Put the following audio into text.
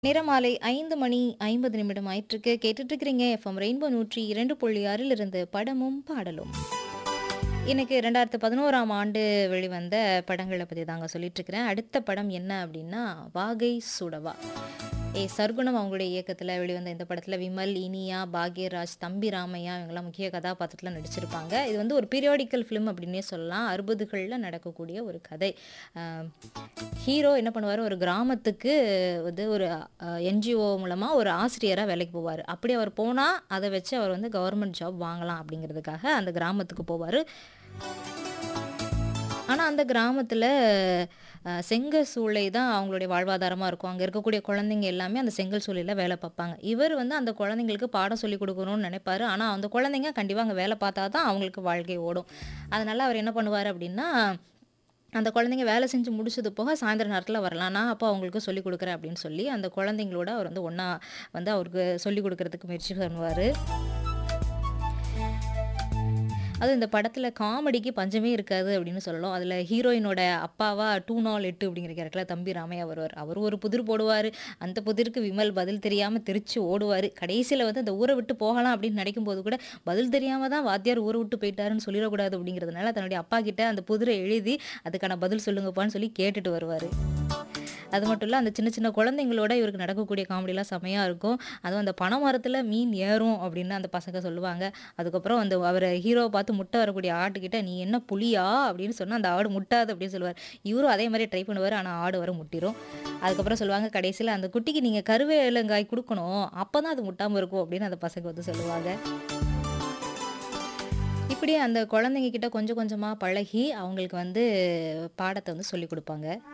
நிறமாலை 5 மணி 50 நிமிடம் ஆயிட்டிருக்கு. கேட்டுட்டு இருக்கிறீங்க எஃப்எம் ரெயின்போ 102.6 இலிருந்து படமும் பாடலும். இன்னைக்கு 2011ஆம் ஆண்டு வெளிவந்த படங்கள பத்தி தாங்க சொல்லிட்டு இருக்கிறேன். அடுத்த படம் என்ன அப்படின்னா, வாகை சூடவா. ஏ. சர்குணம் அவங்களுடைய இயக்கத்தில வெளிவந்த இந்த படத்தில விமல், இனியா, பாக்யராஜ், தம்பி ராமையா இவங்கலாம் முக்கிய கதாபாத்திரத்தில நடிச்சிருப்பாங்க. இது வந்து ஒரு பீரியாடிக்கல் ஃபிலிம் அப்படின்னே சொல்லலாம். 60கள்ல நடக்கக்கூடிய ஒரு கதை. அ ஹீரோ என்ன பண்ணுவாரு, ஒரு கிராமத்துக்கு வந்து ஒரு அ என்ஜிஓ மூலமா ஒரு ஆசிரியரா வேலைக்கு போவாரு. அப்படி அவர் போனா, அத வச்சு அவர் வந்து கவர்மெண்ட் ஜாப் வாங்கலாம் அப்படிங்கிறதுக்காக அந்த கிராமத்துக்கு போவாரு. ஆனா, அந்த கிராமத்தில அ செங்கல் சூளை தான் அவங்களுடைய வாழ்வாதாரமா இருக்கும். அங்க இருக்கக்கூடிய குழந்தைங்க எல்லாமே அந்த செங்கல் சூளையில வேலை பார்ப்பாங்க. இவர் வந்து அந்த குழந்தைங்களுக்கு பாடம் சொல்லிக் குடுக்கணும்னு நினைப்பாரு. ஆனா, அந்த குழந்தைங்க கண்டிப்பா அங்க வேலை பார்த்தா தான் அவங்களுக்கு வாழ்க்கை ஓடும். அதனால அவர் என்ன பண்ணுவாரு அப்படின்னா, அந்த குழந்தைங்க வேலை செஞ்சு முடிச்சது போக சாயந்தரம் நேரத்தில வரலாம். நான் அப்போ அவங்களுக்கு சொல்லிக் குடுக்குறேன் அப்படின்னு சொல்லி, அந்த குழந்தைங்களோட அவர் வந்து ஒண்ணா வந்து அவருக்கு சொல்லிக் குடுக்குறதுக்கு முயற்சி பண்ணுவாரு. அதுவும் இந்த படத்தில காமெடிக்கு பஞ்சமே இருக்காது அப்படின்னு சொல்லலாம். அதில ஹீரோயினோட அப்பாவா டூ நாள் எட்டு அப்படிங்கிற கேரக்டர்ல தம்பி ராமையா வருவாரு. அவரு ஒரு புதிர் போடுவாரு. அந்த புதிருக்கு விமல் பதில் தெரியாம தெறிச்சு ஓடுவாரு. கடைசியில வந்து அந்த ஊர விட்டு போகலாம் அப்படின்னு நினைக்கும்போது கூட, பதில் தெரியாம தான் வாத்தியார் ஊர விட்டு போயிட்டாருன்னு சொல்லிறக்கூடாது அப்படிங்கிறதுனால, தன்னுடைய அப்பா கிட்ட அந்த புதிர எழுதி, அதுக்கான பதில் சொல்லுங்கப்பான்னு சொல்லி கேட்டுட்டு வருவாரு. அது மட்டும் இல்ல, அந்த சின்ன சின்ன குழந்தைங்களோட இவருக்கு நடக்கக்கூடிய காமெடிலாம் செம்மையா இருக்கும். அதுவும் அந்த பனை மரத்தில மீன் ஏறும் அப்படின்னு அந்த பசங்க சொல்லுவாங்க. அதுக்கப்புறம் அந்த அவர ஹீரோவ பார்த்து முட்ட வரக்கூடிய ஆட்டுக்கிட்ட, "நீ என்ன புலியா?" அப்படின்னு சொன்னா, அந்த ஆடு முட்டாது அப்படின்னு சொல்லுவாரு. இவரும் அதே மாரி ட்ரை பண்ணுவாரு. ஆனா, ஆடு வர முட்டிரும். அதுக்கப்புறம் சொல்லுவாங்க கடைசியில, "அந்த குட்டிக்கு நீங்க கருவேலங்காய் குடுக்கணும். அப்பதான் அது முட்டாம இருக்கும்." அப்படின்னு அந்த பசங்க வந்து சொல்லுவாங்க. இப்படியே அந்த குழந்தைங்க கிட்ட கொஞ்சம் கொஞ்சமா பழகி, அவங்களுக்கு வந்து பாடத்த வந்து சொல்லிக் குடுப்பாங்க.